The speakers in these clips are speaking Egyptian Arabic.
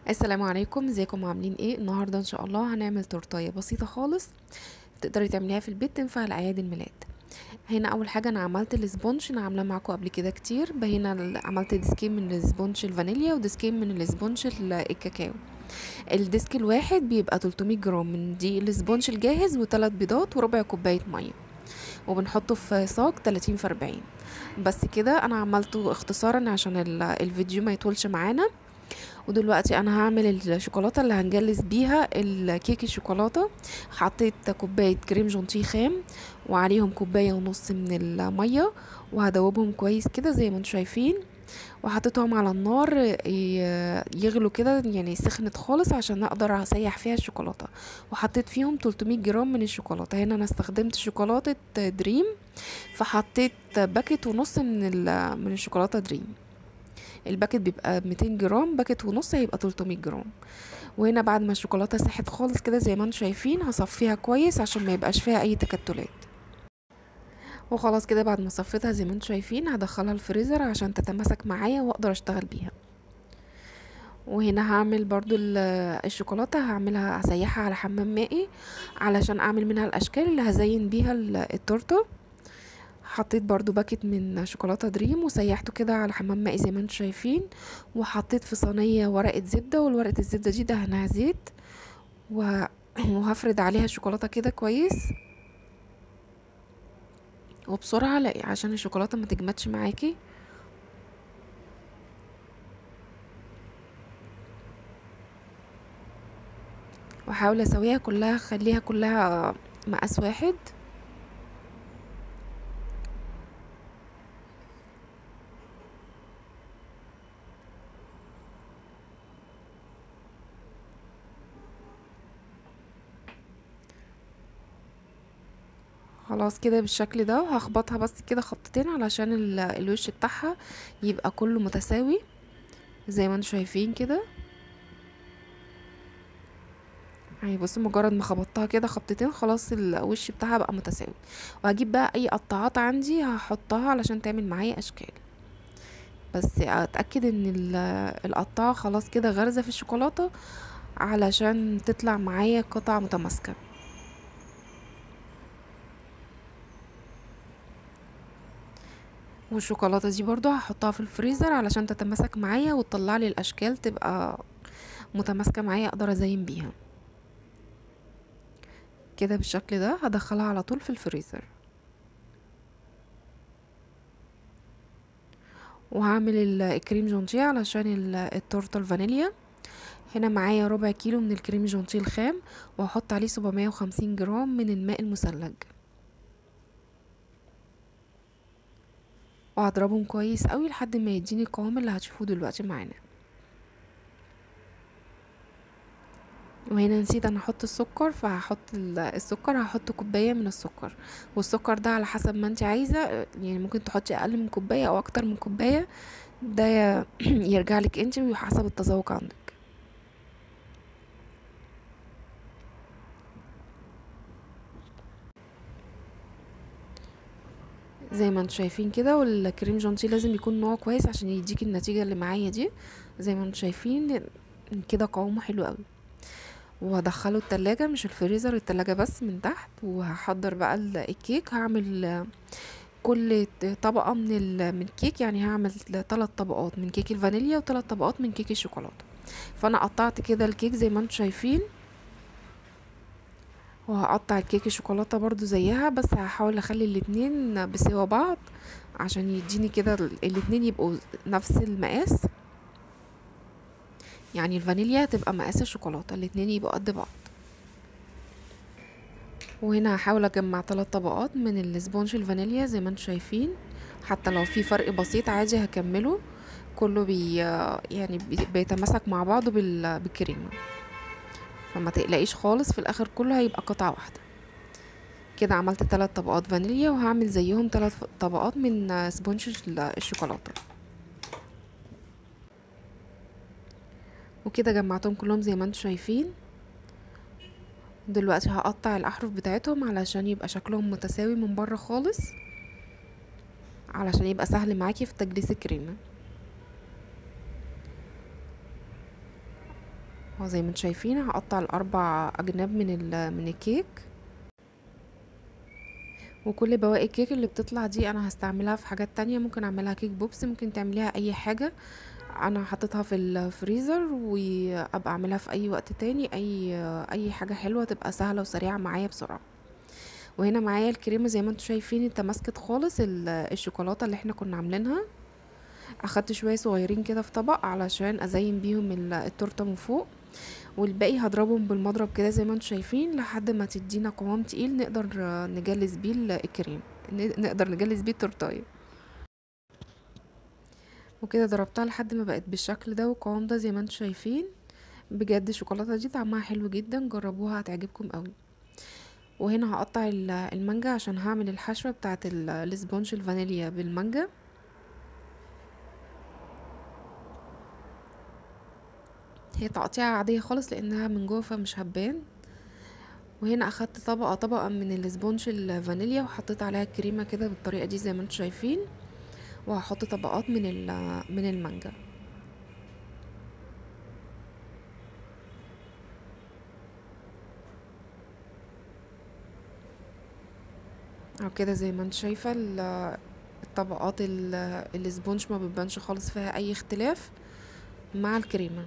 السلام عليكم ازيكم عاملين ايه النهارده ان شاء الله هنعمل تورتايه بسيطه خالص تقدري تعمليها في البيت تنفع لاعياد الميلاد هنا اول حاجه انا عملت الاسبونج انا عاملاه معاكم قبل كده كتير هنا ال- عملت ديسكين من الاسبونج الفانيليا وديسكين من الاسبونج ال- الكاكاو الديسك الواحد بيبقى 300 جرام من دي الاسبونج الجاهز وثلاث بيضات وربع كوبايه ميه وبنحطه في صاج 30 في 40 بس كده انا عملته اختصارا عشان ال- الفيديو ما يطولش معانا ودلوقتي انا هعمل الشوكولاته اللي هنجلس بيها الكيك الشوكولاته حطيت كوبايه كريم جونتيه خام وعليهم كوبايه ونص من الميه وهدوبهم كويس كده زي ما انتم شايفين وحطيتهم على النار ي- يغلوا كده يعني سخنت خالص عشان اقدر اسيح فيها الشوكولاته وحطيت فيهم 300 جرام من الشوكولاته هنا انا استخدمت شوكولاته دريم فحطيت باكت ونص من ال- من الشوكولاته دريم الباكت بيبقى 200 جرام باكت ونص هيبقى 300 جرام وهنا بعد ما الشوكولاته ساحت خالص كده زي ما انتم شايفين هصفيها كويس عشان ما يبقاش فيها اي تكتلات وخلاص كده بعد ما صفيتها زي ما انتم شايفين هدخلها الفريزر عشان تتماسك معايا واقدر اشتغل بيها وهنا هعمل برضو ال- الشوكولاته هعملها هسيحها على حمام مائي علشان اعمل منها الاشكال اللي هزين بيها ال- التورته حطيت برضو باكت من شوكولاته دريم وسيحته كده على حمام مائي زي ما انتم شايفين وحطيت في صينيه ورقه زبده والورقه الزبده دي دهنها زيت وه... وهفرد عليها الشوكولاته كده كويس وبسرعه لا عشان الشوكولاته ما تجمدش معاكي واحاول اسويها كلها اخليها كلها مقاس واحد خلاص كده بالشكل ده وهخبطها بس كده خبطتين علشان ال- الوش بتاعها يبقى كله متساوي زي ما انتم شايفين كده يعني بصوا مجرد ما خبطتها كده خبطتين خلاص الوش بتاعها بقى متساوي وهجيب بقى اي قطعات عندي هحطها علشان تعمل معايا اشكال بس اتاكد ان ال- القطاعه خلاص كده غارزه في الشوكولاته علشان تطلع معايا قطع متماسكه والشوكولاته دي برضو هحطها في الفريزر علشان تتماسك معايا وتطلع لي الاشكال تبقى متماسكه معايا اقدر ازين بيها كده بالشكل ده هدخلها على طول في الفريزر وهعمل ال- الكريم جونتيه علشان ال- التورته الفانيليا هنا معايا ربع كيلو من الكريم جونتيه الخام وهحط عليه 750 جرام من الماء المثلج وهضربهم كويس قوي لحد ما يديني القوام اللي هتشوفوه دلوقتي معانا وهنا نسيت انا احط السكر فهحط ال- السكر هحط كوبايه من السكر والسكر ده على حسب ما انت عايزه يعني ممكن تحطي اقل من كوبايه او اكتر من كوبايه ده ي- يرجع لك انت وحسب التذوق عندك زي ما انتم شايفين كده والكريم جانتيه لازم يكون نوعه كويس عشان يديك النتيجه اللي معايا دي زي ما انتم شايفين كده قوامه حلو قوي وهدخله التلاجة مش الفريزر التلاجة بس من تحت وهحضر بقى ال- الكيك هعمل كل طبقة من ال- من الكيك يعني هعمل ثلاث طبقات من كيك الفانيليا وثلاث طبقات من كيك الشوكولاتة فانا قطعت كده الكيك زي ما انتم شايفين وهقطع الكيك الشوكولاتة برضو زيها بس هحاول اخلي الاتنين بسوا بعض عشان يديني كده ال- الاتنين يبقوا نفس المقاس يعني الفانيليا تبقى مقاس الشوكولاتة الاتنين يبقوا قد بعض وهنا هحاول اجمع ثلاث طبقات من الاسبونج الفانيليا زي ما انتم شايفين حتى لو في فرق بسيط عادي هكمله كله بي يعني بي- بيتماسك مع بعضه بال- بالكريمه فما تقلقيش خالص في الاخر كله هيبقى قطعه واحده كده عملت ثلاث طبقات فانيليا وهعمل زيهم ثلاث طبقات من اسبونج ال- الشوكولاته وكده جمعتهم كلهم زي ما انتم شايفين دلوقتي هقطع الاحرف بتاعتهم علشان يبقى شكلهم متساوي من بره خالص علشان يبقى سهل معاكي في تجليس الكريمه اهو زي ما انتم شايفين هقطع الاربع اجناب من ال- من الكيك وكل بواقي الكيك اللي بتطلع دي انا هستعملها في حاجات تانية ممكن اعملها كيك بوبس ممكن تعمليها اي حاجة انا حطيتها في الفريزر وابقى اعملها في اي وقت تاني اي اي حاجة حلوة تبقى سهلة وسريعة معايا بسرعة وهنا معايا الكريمة زي ما انتم شايفين تماسكت خالص ال- الشوكولاتة اللي احنا كنا عاملينها اخدت شوية صغيرين كده في طبق علشان ازين بيهم ال- التورتة من فوق والباقي هضربهم بالمضرب كده زي ما انتم شايفين لحد ما تدينا قوام تقيل نقدر آه، نجلس بيه ال- الكريم ن- نقدر نجلس بيه التورتايه وكده ضربتها لحد ما بقت بالشكل ده والقوام ده زي ما انتم شايفين بجد الشوكولاته دي طعمها حلو جدا جربوها هتعجبكم قوي وهنا هقطع ال- المانجا عشان هعمل الحشوه بتاعه ال- الاسبونج الفانيليا بالمانجا هي تقطيعه عاديه خالص لانها من جوه فمش هتبان وهنا اخدت طبقه طبقه من الاسبونج الفانيليا وحطيت عليها الكريمه كده بالطريقه دي زي ما انتم شايفين وهحط طبقات من ال- من المانجا او كده زي ما انت شايفه ال- الطبقات ال- الاسبونج ما بتبانش خالص فيها اي اختلاف مع الكريمه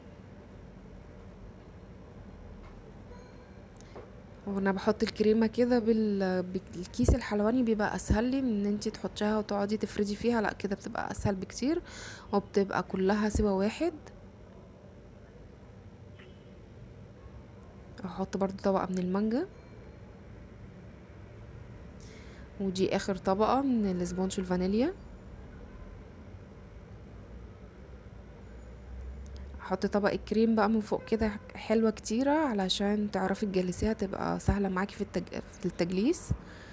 وانا بحط الكريمه كده بال... بالكيس الحلواني بيبقى اسهل لي من ان انتي تحطيها وتقعدي تفردي فيها لا كده بتبقى اسهل بكتير وبتبقى كلها سوا واحد احط برضو طبقه من المانجا ودي اخر طبقه من الاسبونج الفانيليا احط طبق الكريم بقى من فوق كده حلوة كتيرة علشان تعرفي تجلسيها تبقى سهلة معاكي في, التج... في التجليس